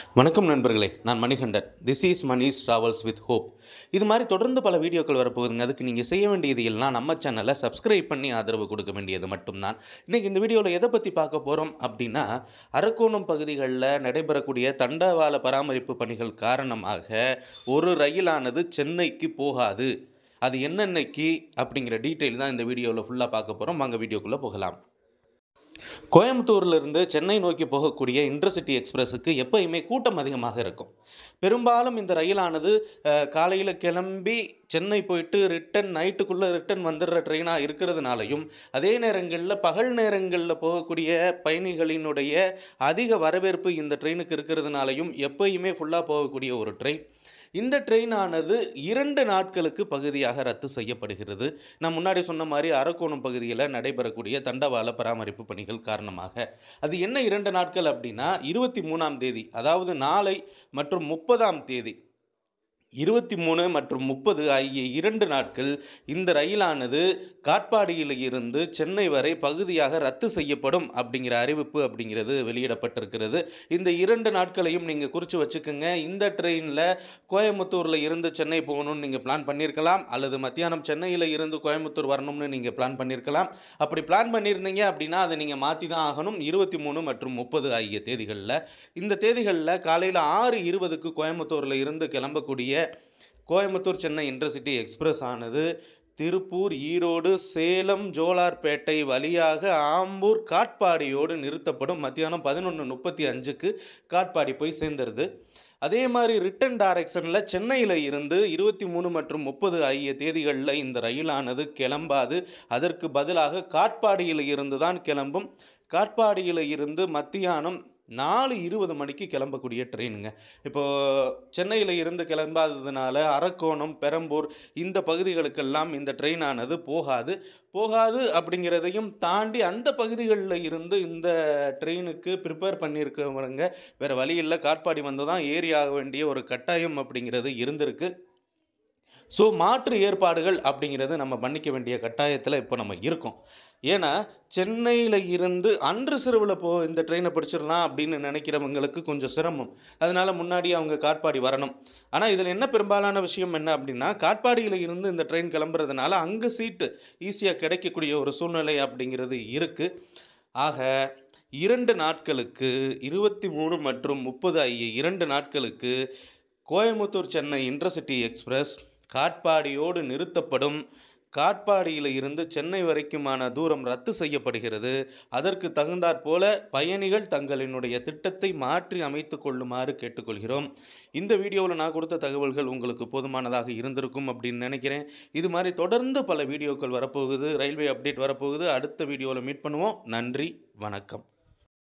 வணக்கம் நண்பர்களே நான் Manikandan this is Mani's travels with hope இது மாதிரி தொடர்ந்து பல வீடியோக்கள் வரப்போகுதுங்க அதுக்கு நீங்கள் செய்ய வேண்டியது எல்லாம் நம்ம சேனலை சப்ஸ்கிரைப் பண்ணி ஆதரவு கொடுக்க வேண்டியது மட்டும்தான் இன்றைக்கி இந்த வீடியோவில் எதை பற்றி பார்க்க போகிறோம் அப்படின்னா அரக்கோணம் பகுதிகளில் நடைபெறக்கூடிய தண்டவாள பராமரிப்பு பணிகள் காரணமாக ஒரு ரயிலானது சென்னைக்கு போகாது அது என்னென்னைக்கு அப்படிங்கிற டீட்டெயில் தான் இந்த வீடியோவில் ஃபுல்லாக பார்க்க போகிறோம் வாங்க வீடியோக்குள்ளே போகலாம் கோயம்புத்தூர்லேருந்து சென்னை நோக்கி போகக்கூடிய இன்டர்சிட்டி எக்ஸ்பிரஸுக்கு எப்பயுமே கூட்டம் அதிகமாக இருக்கும் பெரும்பாலும் இந்த ரயிலானது காலையில் கிளம்பி சென்னை போயிட்டு ரிட்டன் நைட்டுக்குள்ளே ரிட்டன் வந்துடுற ட்ரெயினாக இருக்கிறதுனாலையும் அதே நேரங்களில் பகல் நேரங்களில் போகக்கூடிய பயணிகளினுடைய அதிக வரவேற்பு இந்த ட்ரெயினுக்கு இருக்கிறதுனாலையும் எப்பயுமே ஃபுல்லாக போகக்கூடிய ஒரு ட்ரெயின் இந்த ட்ரெயினானது இரண்டு நாட்களுக்கு பகுதியாக ரத்து செய்யப்படுகிறது நான் முன்னாடி சொன்ன மாதிரி அரக்கோணம் பகுதியில் நடைபெறக்கூடிய தண்டவாள பராமரிப்பு பணிகள் காரணமாக அது என்ன இரண்டு நாட்கள் அப்படின்னா இருபத்தி மூணாம் தேதி அதாவது நாளை மற்றும் முப்பதாம் தேதி இருபத்தி மூணு மற்றும் முப்பது ஆகிய இரண்டு நாட்கள் இந்த ரயிலானது காட்பாடியில் இருந்து சென்னை வரை பகுதியாக ரத்து செய்யப்படும் அப்படிங்கிற அறிவிப்பு அப்படிங்கிறது வெளியிடப்பட்டிருக்கிறது இந்த இரண்டு நாட்களையும் நீங்கள் குறித்து வச்சுக்கோங்க இந்த ட்ரெயினில் கோயம்புத்தூரில் இருந்து சென்னை போகணும்னு நீங்கள் பிளான் பண்ணியிருக்கலாம் அல்லது மத்தியானம் சென்னையில் இருந்து கோயம்புத்தூர் வரணும்னு நீங்கள் பிளான் பண்ணியிருக்கலாம் அப்படி பிளான் பண்ணியிருந்தீங்க அப்படின்னா அதை நீங்கள் மாற்றி தான் ஆகணும் இருபத்தி மூணு மற்றும் முப்பது ஆகிய தேதிகளில் இந்த தேதிகளில் காலையில் ஆறு இருபதுக்கு கோயம்புத்தூரில் இருந்து கிளம்பக்கூடிய கோயம்புத்தூர் சென்னை இன்டர்சிட்டி எக்ஸ்பிரஸ் ஆனது திருப்பூர் ஈரோடு சேலம் ஜோலார்பேட்டை வழியாக ஆம்பூர் காட்பாடியோடு நிறுத்தப்படும் மத்தியானம் பதினொன்று முப்பத்தி அஞ்சுக்கு காட்பாடி போய் சேர்ந்துருது அதே மாதிரி ரிட்டன் டைரக்ஷனில் சென்னையில் இருந்து இருபத்தி மூணு மற்றும் முப்பது ஆகிய தேதிகளில் இந்த ரயிலானது கிளம்பாது அதற்கு பதிலாக காட்பாடியில் இருந்து தான் கிளம்பும் காட்பாடியில் இருந்து மத்தியானம் நாலு இருபது மணிக்கு கிளம்பக்கூடிய ட்ரெயினுங்க இப்போது சென்னையில் இருந்து கிளம்பாததுனால அரக்கோணம் பெரம்பூர் இந்த பகுதிகளுக்கெல்லாம் இந்த ட்ரெயினானது போகாது போகாது அப்படிங்கிறதையும் தாண்டி அந்த பகுதிகளில் இருந்து இந்த ட்ரெயினுக்கு ப்ரிப்பேர் பண்ணியிருக்கவங்க வேறு வழி இல்லை காட்பாடி வந்து தான் ஏறி ஆக வேண்டிய ஒரு கட்டாயம் அப்படிங்கிறது இருந்திருக்கு ஸோ மாற்று ஏற்பாடுகள் அப்படிங்கிறது நம்ம பண்ணிக்க வேண்டிய கட்டாயத்தில் இப்போ நம்ம இருக்கோம் ஏன்னா சென்னையில் இருந்து அன்று சிறுவில் போ இந்த ட்ரெயினை பிடிச்சிடலாம் அப்படின்னு நினைக்கிறவங்களுக்கு கொஞ்சம் சிரமம் அதனால் முன்னாடி அவங்க காட்பாடி வரணும் ஆனால் இதில் என்ன பெரும்பாலான விஷயம் என்ன அப்படின்னா காட்பாடியில் இருந்து இந்த ட்ரெயின் கிளம்புறதுனால அங்கே சீட்டு ஈஸியாக கிடைக்கக்கூடிய ஒரு சூழ்நிலை அப்படிங்கிறது இருக்குது ஆக இரண்டு நாட்களுக்கு இருபத்தி மூணு மற்றும் முப்பது ஆகிய இரண்டு நாட்களுக்கு கோயம்புத்தூர் சென்னை இன்டர்சிட்டி எக்ஸ்பிரஸ் காட்பாடியோடு நிறுத்தப்படும் காட்பாடியில் இருந்து சென்னை வரைக்குமான தூரம் ரத்து செய்யப்படுகிறது அதற்கு தகுந்தாற் போல பயணிகள் தங்களினுடைய திட்டத்தை மாற்றி அமைத்து கொள்ளுமாறு கேட்டுக்கொள்கிறோம் இந்த வீடியோவில் நான் கொடுத்த தகவல்கள் உங்களுக்கு போதுமானதாக இருந்திருக்கும் அப்படின்னு நினைக்கிறேன் இது மாதிரி தொடர்ந்து பல வீடியோக்கள் வரப்போகுது ரயில்வே அப்டேட் வரப்போகுது அடுத்த வீடியோவில் மீட் பண்ணுவோம் நன்றி வணக்கம்